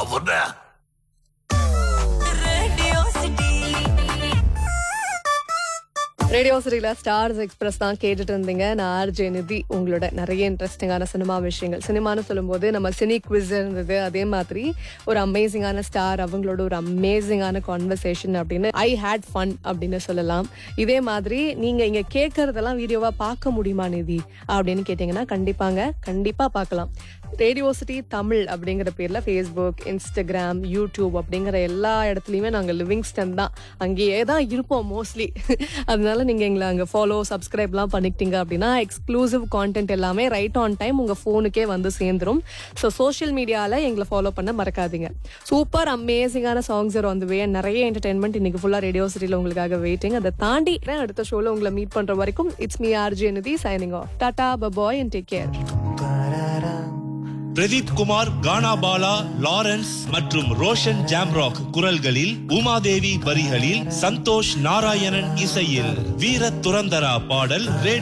உன்ன ரேடியோ சிட்டில stars express தான் கேட்டுட்டு இருந்தீங்க நான் ஆர்ஜே நிதி உங்களோட நிறைய இன்ட்ரெஸ்டிங்கான சினிமா விஷயங்கள் சினிமான்னு சொல்லும்போது நம்ம சினி குவிஸ் இருந்தது அதே மாதிரி ஒரு அமேசிங்கான ஸ்டார் அவங்களோட ஒரு அமேசிங்கான கான்வர்சேஷன் அப்படின்னு ஐ ஹேட் ஃபன் அப்படின்னு சொல்லலாம் இதே மாதிரி நீங்க இங்க கேட்கறதெல்லாம் வீடியோவா பார்க்க முடியுமா நிதி அப்படின்னு கேட்டீங்கன்னா கண்டிப்பாங்க கண்டிப்பா பார்க்கலாம் ரேடியோ சிட்டி தமிழ் அப்படிங்கிற பேர்ல ஃபேஸ்புக் இன்ஸ்டாகிராம் யூடியூப் அப்படிங்கிற எல்லா இடத்துலையுமே நாங்கள் லிவிங்ஸ்டன் தான் அங்கேயே தான் இருப்போம் மோஸ்ட்லி அதனால நீங்க எங்களை அங்கே ஃபாலோ சப்ஸ்கிரைப்லாம் பண்ணிக்கிட்டீங்க அப்படின்னா எக்ஸ்க்ளூசிவ் கான்டென்ட் எல்லாமே ரைட் ஆன் டைம் உங்க ஃபோனுக்கே வந்து சேர்ந்துரும் ஸோ சோஷியல் மீடியாவில் எங்களை ஃபாலோ பண்ண மறக்காதீங்க சூப்பர் அமேசிங்கான சாங்ஸ் ஆர் வந்து வே நிறைய என்டர்டைன்மெண்ட் இன்னைக்கு ஃபுல்லாக ரேடியோ சிட்டியில் உங்களுக்காக வெயிட்டிங் அதை தாண்டி அடுத்த ஷோவில் உங்களை மீட் பண்ற வரைக்கும் it's me RJ Nidhi signing off tata bye bye and take care Pradeep Kumar Gana Bala Lawrence மற்றும் ரோஷன் ஜாம்ராக் குரல்களில் உமாதேவி வரிகளில் சந்தோஷ் நாராயணன் இசையில் வீர துரந்தரா பாடல் ரேடியோ